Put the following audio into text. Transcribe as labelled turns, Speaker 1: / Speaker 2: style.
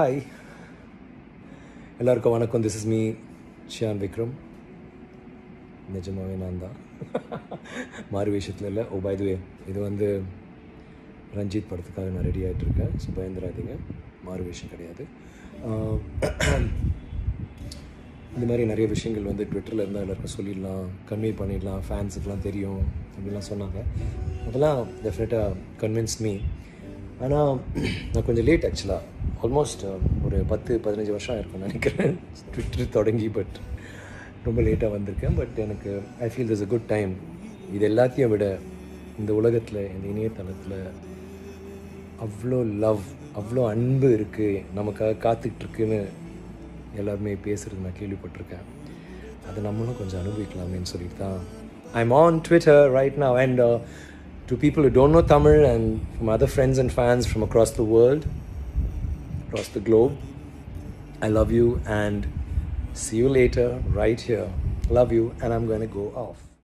Speaker 1: Hi எல்லாருக்கும் வணக்கம் this is me Shiyan Vikram நிஜமாவே நான் தான் மாறு விஷயத்தில் இல்லை ஓ பை வே இது வந்து ரஞ்சித் படத்துக்காக நான் ரெடி ஆகிட்டு இருக்கேன் ஸோ பயந்துராதீங்க மாறு விஷயம் கிடையாது ஆஹ், இந்த மாதிரி நிறைய விஷயங்கள் வந்து ட்விட்டரில் இருந்தால் எல்லாருக்கும் சொல்லிடலாம் கன்வே பண்ணிடலாம் ஃபேன்ஸுக்கெலாம் தெரியும் அப்படிலாம் சொன்னாங்க அதெல்லாம் டெஃபினட்டாக கன்வின்ஸ் மீ ஆனால் நான் கொஞ்சம் லேட் ஆக்சுவலாக ஆல்மோஸ்ட் ஒரு பத்து பதினஞ்சு வருஷம் இருக்கும்னு நினைக்கிறேன் ட்விட்டர் தொடங்கி பட் ரொம்ப லேட்டாக வந்திருக்கேன் பட் எனக்கு I feel this a good time இது எல்லாத்தையும் விட இந்த உலகத்தில் இந்த இணையதளத்தில் அவ்வளோ லவ் அவ்வளோ அன்பு இருக்குது நமக்காக காத்துட்ருக்குன்னு எல்லாருமே பேசுகிறது நான் கேள்விப்பட்டிருக்கேன் அதை நம்மளும் கொஞ்சம் அனுபவிக்கலாமேன்னு சொல்லிட்டு தான் I'm on Twitter right now and uh, to people who don't know Tamil and from other friends and fans from across the world, across the globe, I love you and see you later right here. Love you and I'm going to go off.